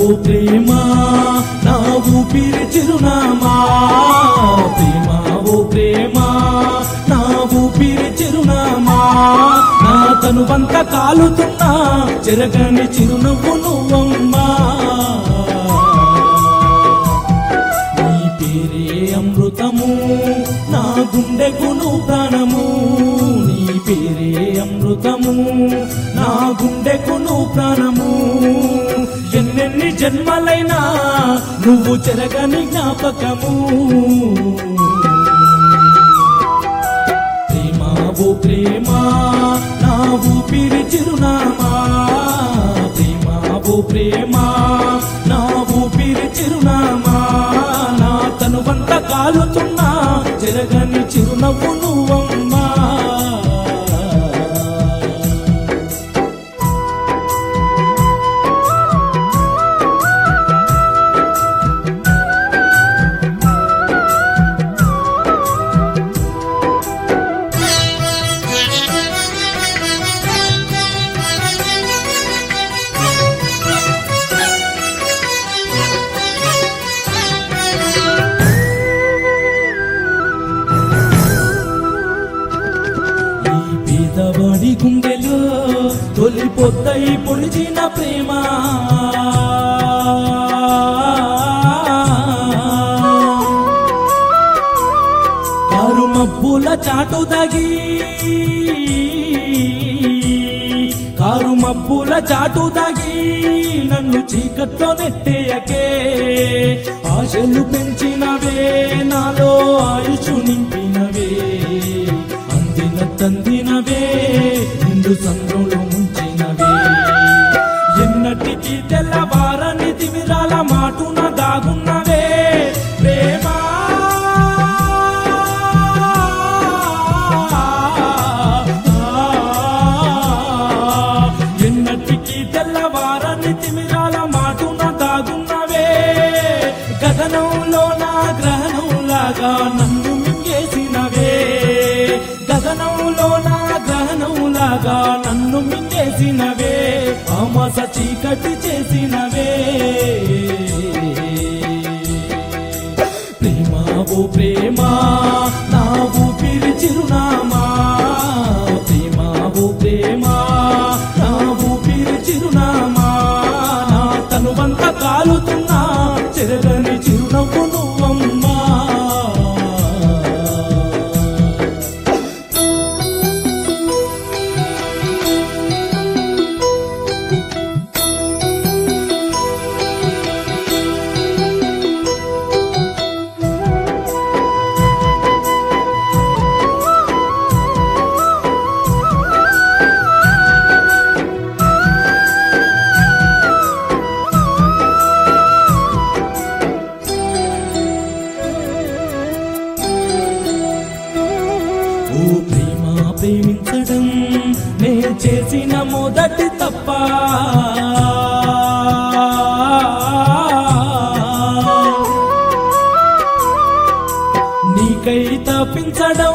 ప్రేమ నా ఊపిరి చిరునామా ప్రేమ ఓ ప్రేమ నా ఊపిరి చిరునామా నా తనువంత కాలుతున్నా చెరగని చిరునవ్వు నువ్వమ్మా నీ పేరే అమృతము నా గుండెకు నువ్వు ప్రాణము నీ పేరే అమృతము నా గుండెకు నువ్వు ప్రాణము ఎన్నెన్ని జన్మలైనా నువ్వు చెరగని జ్ఞాపకము ప్రేమ ఓ ప్రేమ నా ఊపిరి చిరునామా ప్రేమ ఓ ప్రేమ నా ఊపిరి చిరునామా నా తనువంత కాలుతున్నా చెరగని చిరునవ్వు నువ్వమ్మా ఈ పేదవాడి గుండెలో తొలి పొద్దయి పొడిచిన ప్రేమ కారు మబ్బుల చాటు దగి కారు మబ్బుల చాటు దాగి నన్ను చీకట్లో నెట్టేయకే ఆశలు పెంచినవే నాలో ఆయుషు నింపినవే అందిన తందినవే నిండు సంద్రంలో ముంచినవే ఎన్నటికి తెల్లవారని తిమిరాల మాటున దాగున్నవే ప్రేమా ఎన్నటికి తెల్లవారని తిమిరాల మాటున దాగున్నవే గగనంలో నా గ్రహణంలాగా నన్ను మింగేసినవే గగనంలో నా గ్రహణంలాగా నన్ను మింగేసినవే ఆమస చీకటి చేసినవే ప్రేమ ఓ ప్రేమ నా ఊపిరి చిరునామా ప్రేమ ఓ ప్రేమ నా ఊపిరి చిరునామా నా తనువంత కాలుతున్నా చెరగని చిరునవ్వు నువ్వమ్మా ఓ ప్రేమ ప్రేమించడం నే చేసిన మొదటి తప్ప నీకై తప్పించడం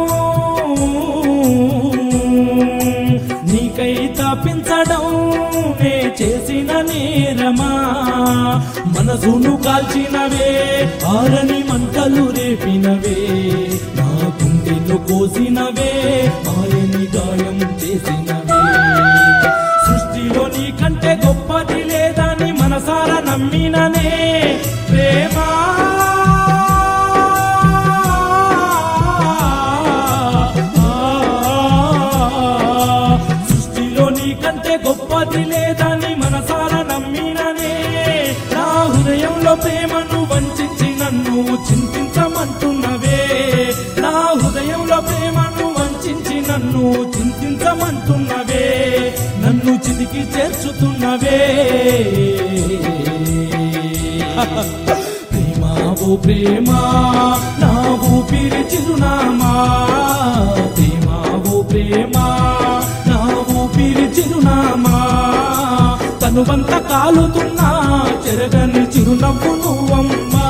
నీకై తప్పించడం నే చేసిన నేరమా మనసును కాల్చినవే ఆరని మంటలు రేపినవే నా గుండెను కోసినవే ఆయని గాయం చేసినవే సృష్టిలో నీకంటే గొప్పది లేదని మనసారా నమ్మిననే ప్రేమా సృష్టిలో నీకంటే గొప్పది లేదని మనసారా నమ్మిననే నా హృదయంలో ప్రేమను వంచి నన్ను చింతించమంటున్నవే నా హృదయంలో ప్రేమను వంచి నన్ను చింతించమంటున్నవే నన్ను చితికి చేర్చుతున్నవే ప్రేమ ఓ ప్రేమ నా ఊపిరి చిరునామా ప్రేమ ఓ ప్రేమ నా ఊపిరి చిరునామా తనువంత కాలుతున్నా చెరగని చిరునవ్వు నువ్వమ్మా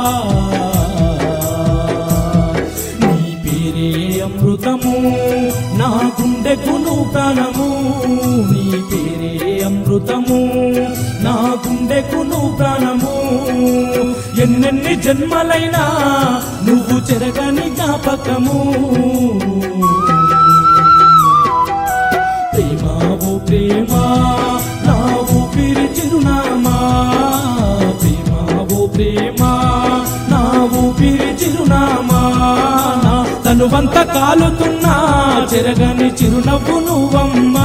నీ పేరే అమృతము నా గుండెకు నువ్వు ప్రాణము నీ పేరే అమృతము నా గుండెకు నువ్వు ప్రాణము ఎన్నెన్ని జన్మలైనా నువ్వు చెరగని జ్ఞాపకము ప్రేమ ఓ ప్రేమ నా ఊపిరి చిరునామా ప్రేమ ఓ ప్రేమ నా ఊపిరి చిరునామా నా తనువంత కాలుతున్నా చెరగని చిరునవ్వు నువ్వమ్మా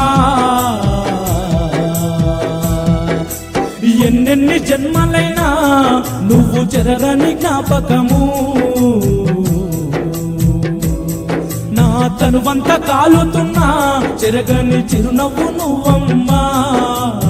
ఎన్నెన్ని జన్మలైనా నువ్వు చెరగని జ్ఞాపకము నా తనువంత కాలుతున్నా చెరగని చిరునవ్వు నువ్వమ్మా